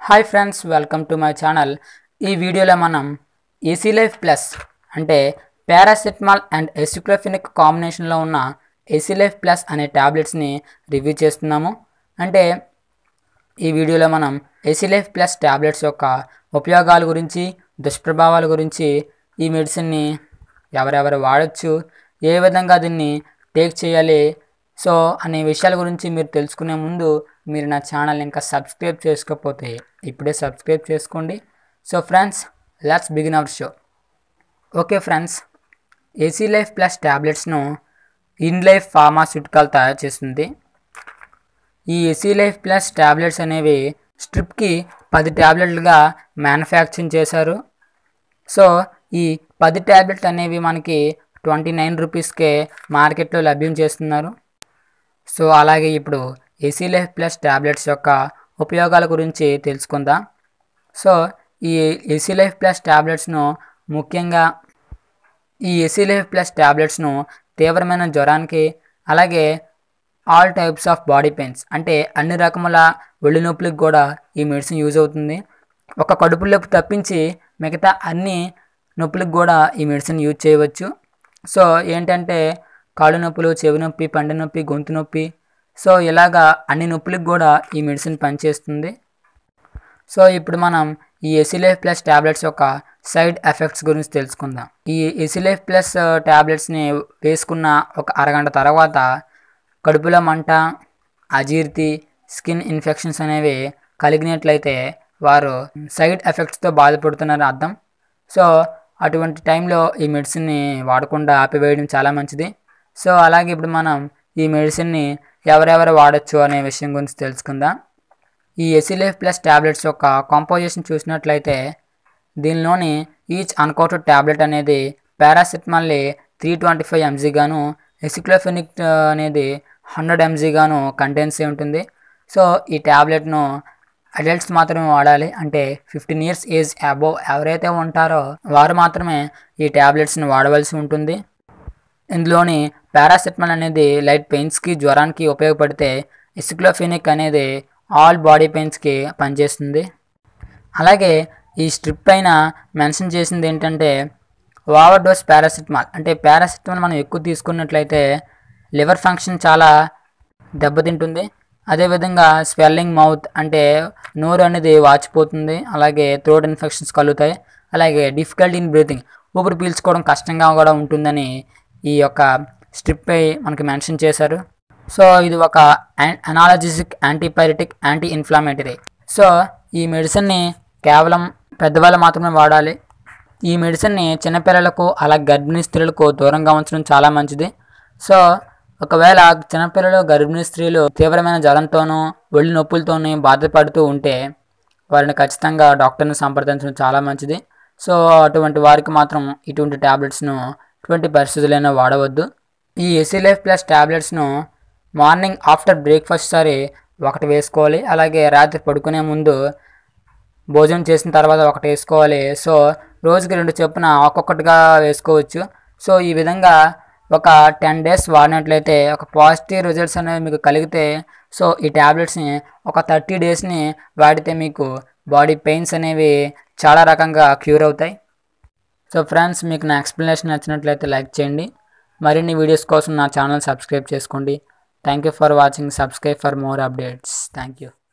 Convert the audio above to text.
hi friends welcome to my channel ఈ వీడియోలో మనం ఏసీ లైఫ్ ప్లస్ అంటే పారాసెటమాల్ అండ్ ఎసిక్లోఫినిక్ కాంబినేషన్లో ఉన్న ఏసీ లైఫ్ ప్లస్ అనే ట్యాబ్లెట్స్ని రివ్యూ చేస్తున్నాము అంటే ఈ వీడియోలో మనం ఏసీ లైఫ్ ప్లస్ ట్యాబ్లెట్స్ యొక్క ఉపయోగాల గురించి దుష్ప్రభావాల గురించి ఈ మెడిసిన్ని ఎవరెవరు వాడచ్చు ఏ విధంగా దీన్ని టేక్ చేయాలి సో అనే విషయాల గురించి మీరు తెలుసుకునే ముందు మీరు నా ఛానల్ ఇంకా సబ్స్క్రైబ్ చేసుకోకపోతే ఇప్పుడే సబ్స్క్రైబ్ చేసుకోండి so friends let's begin our show okay friends AC life plus ట్యాబ్లెట్స్ను ఇన్ లైఫ్ ఫార్మాస్యూటికల్ తయారు చేస్తుంది ఈ ఎసీ లైఫ్ ప్లస్ ట్యాబ్లెట్స్ అనేవి స్ట్రిప్కి పది ట్యాబ్లెట్లుగా మ్యానుఫ్యాక్చరింగ్ చేశారు సో ఈ పది ట్యాబ్లెట్లు అనేవి మనకి ట్వంటీ నైన్ రూపీస్కే మార్కెట్లో లభ్యం చేస్తున్నారు సో అలాగే ఇప్పుడు ఏసీ లైఫ్ ప్లస్ ట్యాబ్లెట్స్ యొక్క ఉపయోగాల గురించి తెలుసుకుందాం సో ఈ ఏసీ లైఫ్ ప్లస్ ట్యాబ్లెట్స్ను ముఖ్యంగా ఈ ఏసీ లైఫ్ ప్లస్ ట్యాబ్లెట్స్ను తీవ్రమైన జ్వరానికి అలాగే all types of body pains అంటే అన్ని రకముల ఒళ్ళు నొప్పులకు కూడా ఈ మెడిసిన్ యూజ్ అవుతుంది ఒక కడుపు నొప్పి తప్పించి మిగతా అన్ని నొప్పులకు కూడా ఈ మెడిసిన్ యూజ్ చేయవచ్చు సో ఏంటంటే కాళ్ళు నొప్పులు చెవి నొప్పి పండు నొప్పి గొంతు నొప్పి సో ఇలాగా అన్ని నొప్పులకు కూడా ఈ మెడిసిన్ పనిచేస్తుంది సో ఇప్పుడు మనం ఈ ఎసిలైఫ్ ప్లస్ ట్యాబ్లెట్స్ యొక్క సైడ్ ఎఫెక్ట్స్ గురించి తెలుసుకుందాం ఈ ఎసిలైఫ్ ప్లస్ ట్యాబ్లెట్స్ని వేసుకున్న ఒక అరగంట తర్వాత కడుపులో మంట అజీర్తి స్కిన్ ఇన్ఫెక్షన్స్ అనేవి కలిగినట్లయితే వారు సైడ్ ఎఫెక్ట్స్తో బాధపడుతున్నారు అర్థం సో అటువంటి టైంలో ఈ మెడిసిన్ని వాడకుండా ఆపివేయడం చాలా మంచిది సో అలాగే ఇప్పుడు మనం ఈ మెడిసిన్ని ఎవరెవరు వాడచ్చు అనే విషయం గురించి తెలుసుకుందాం ఈ ఎసిలైఫ్ ప్లస్ ట్యాబ్లెట్స్ యొక్క కాంపోజిషన్ చూసినట్లయితే దీనిలోని ఈచ్ అన్కోటెడ్ ట్యాబ్లెట్ అనేది పారాసిటమాల్ని త్రీ ట్వంటీ ఫైవ్ ఎంజీ గాను ఎసిక్లోఫెనిక్ అనేది హండ్రెడ్ ఎంజీ గాను కంటెన్సీ ఉంటుంది సో ఈ ట్యాబ్లెట్ను అడల్ట్స్ మాత్రమే వాడాలి అంటే ఫిఫ్టీన్ ఇయర్స్ ఏజ్ అబోవ్ ఎవరైతే ఉంటారో వారు మాత్రమే ఈ ట్యాబ్లెట్స్ని వాడవలసి ఉంటుంది ఇందులోని పారాసెటమాల్ అనేది లైట్ పెయిన్స్కి జ్వరానికి ఉపయోగపడితే ఎసిక్లోఫెనిక్ అనేది ఆల్ బాడీ పెయిన్స్కి పనిచేస్తుంది అలాగే ఈ స్ట్రిప్ పైన మెన్షన్ చేసింది ఏంటంటే ఓవర్ డోస్ పారాసిటమాల్ అంటే పారాసిటమాల్ మనం ఎక్కువ తీసుకున్నట్లయితే లివర్ ఫంక్షన్ చాలా దెబ్బతింటుంది అదేవిధంగా స్వెల్లింగ్ మౌత్ అంటే నోరు అనేది వాచిపోతుంది అలాగే థ్రోట్ ఇన్ఫెక్షన్స్ కలుగుతాయి అలాగే డిఫికల్ట్ ఇన్ బ్రీతింగ్ ఊపిరి పీల్చుకోవడం కష్టంగా కూడా ఉంటుందని ఈ యొక్క స్ట్రిప్పై మనకి మెన్షన్ చేశారు సో ఇది ఒక analgesic antipyretic anti inflammatory so ఈ మెడిసిన్ని కేవలం పెద్దవాళ్ళు మాత్రమే వాడాలి ఈ మెడిసిన్ని చిన్నపిల్లలకు అలా గర్భిణీ స్త్రీలకు దూరంగా ఉంచడం చాలా మంచిది సో ఒకవేళ చిన్నపిల్లలు గర్భిణీ స్త్రీలు తీవ్రమైన జ్వరంతోనూ ఒళ్ళు నొప్పులతోనూ బాధపడుతూ ఉంటే వారిని ఖచ్చితంగా డాక్టర్ని సంప్రదించడం చాలా మంచిది సో అటువంటి వారికి మాత్రం ఇటువంటి ట్యాబ్లెట్స్ను ఎటువంటి పరిస్థితులైనా వాడవద్దు ఈ ఎసీ లైఫ్ ప్లస్ ట్యాబ్లెట్స్ను మార్నింగ్ ఆఫ్టర్ బ్రేక్ఫాస్ట్ సరే ఒకటి వేసుకోవాలి అలాగే రాత్రి పడుకునే ముందు భోజనం చేసిన తర్వాత ఒకటి వేసుకోవాలి సో రోజుకి రెండు చొప్పున ఒక్కొక్కటిగా వేసుకోవచ్చు సో ఈ విధంగా ఒక టెన్ డేస్ వాడినట్లయితే ఒక పాజిటివ్ రిజల్ట్స్ అనేవి మీకు కలిగితే సో ఈ ట్యాబ్లెట్స్ని ఒక థర్టీ డేస్ని వాడితే మీకు బాడీ పెయిన్స్ అనేవి చాలా రకంగా క్యూర్ అవుతాయి సో ఫ్రెండ్స్ మీకు నా ఎక్స్ప్లెనేషన్ నచ్చినట్లయితే లైక్ చేయండి మరిన్ని వీడియోస్ కోసం నా ఛానల్ సబ్స్క్రైబ్ చేసుకోండి thank you for watching subscribe for more updates thank you